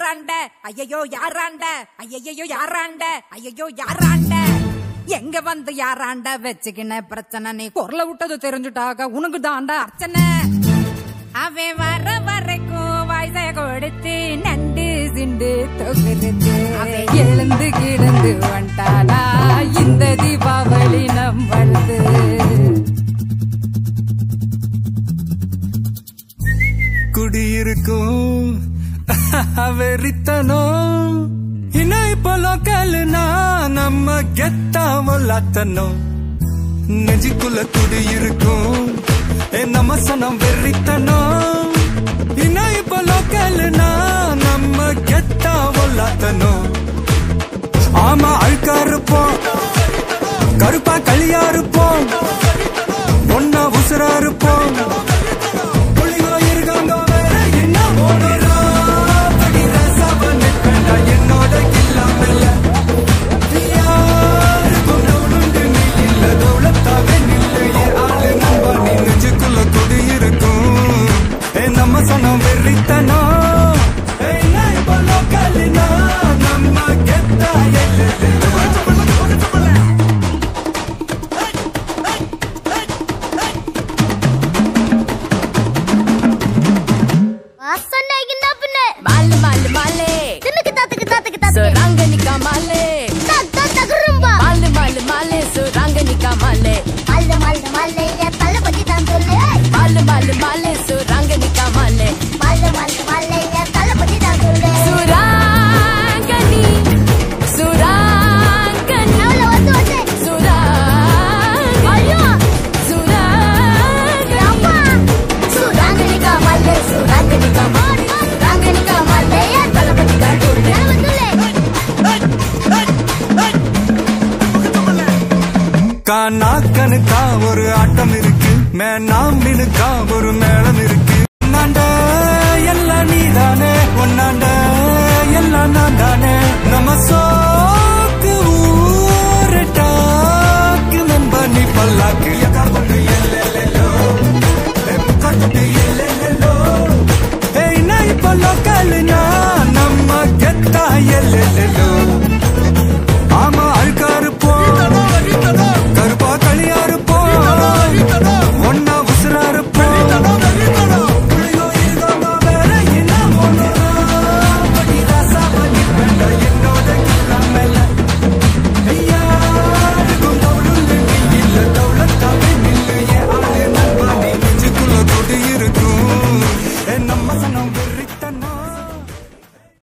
யாராண்ட ஐயையோ யாராண்ட ஐயையோ யாராண்ட ஐயையோ யாராண்ட எங்க வந்து யாராண்ட வச்சுக்கின பிரச்சனை நீ குரல விட்டது தெரிஞ்சுட்டாக உனக்கு தாண்டா அர்ச்சனை அவன் வர வரைக்கும் வயசை கொடுத்து நண்டு சிண்டு தொகுறது அவன் எழுந்து கிடந்து வந்துட்டானா இந்த தீபாவளி நம்மளது குடியிருக்கும் வெறித்தனம் இன்னும் இப்போ லோக்கல்னா நம்ம கெத்தாமலாத்தனும் நெஞ்சுக்குள்ள குடியிருக்கும் ஏ நம்ம சனம் வெறித்தனம் இன்னும் இப்போ லோக்கல்னா நம்ம கெத்தாமலாத்தனும் ஆமா அழுக்கா இருப்போம் கருப்பா களியா இருப்போம் ஒன்னா உசுரா இருப்போம் புலிகோ இருக்காங்க வேற என்ன ஓடுறா படிற சவனு கண்டா என்னோட இல்லாமல்ல யாருக்கும் நவுண்டு நீ இல்ல தௌலத்தாவே நில்லு என் ஆளு நம்ப நீ நெஞ்சுக்குள்ள கொடி இருக்கும் ஏ நம்ம சனம் வெறித்தனம் ஏ நான் இப்போ லோக்கல்னா நம்ம கெத்தா எல்லை வாசனைக்குன்னா பின்ன மாலு மாலு மாலே தின்னுக்கு தாத்துக்கு தாத்துக்கு தாத்துக்கு சுராங்கனிக்கா மாலே தாக் தாக் தகுரும்பா மாலு மாலு மாலே சுராங்கனிக்கா மாலே மல்ல மல்ல மல்ல என் தலை பத்தி தான் சொல்லு மாலு மாலு மாலே சுராங்கனிக்கா மாலே மல்ல மல்ல மல்ல என் தலை பத்தி தான் சொல்லு சுராங்கனி சுராங்கனி அவள வந்து வந்து சுராங்கனி ஐயோ சுராங்கனி அம்மா சுராங்கனிகா மல்ல சுராங்கனிகா மாடி சுராங்கனிகா மல்ல என் தலை பத்தி தான் சொல்லு கானா கணுக்கா ஒரு ஆட்டம் இருக்கு மேனா மினுக்கா ஒரு மேளம் இருக்கு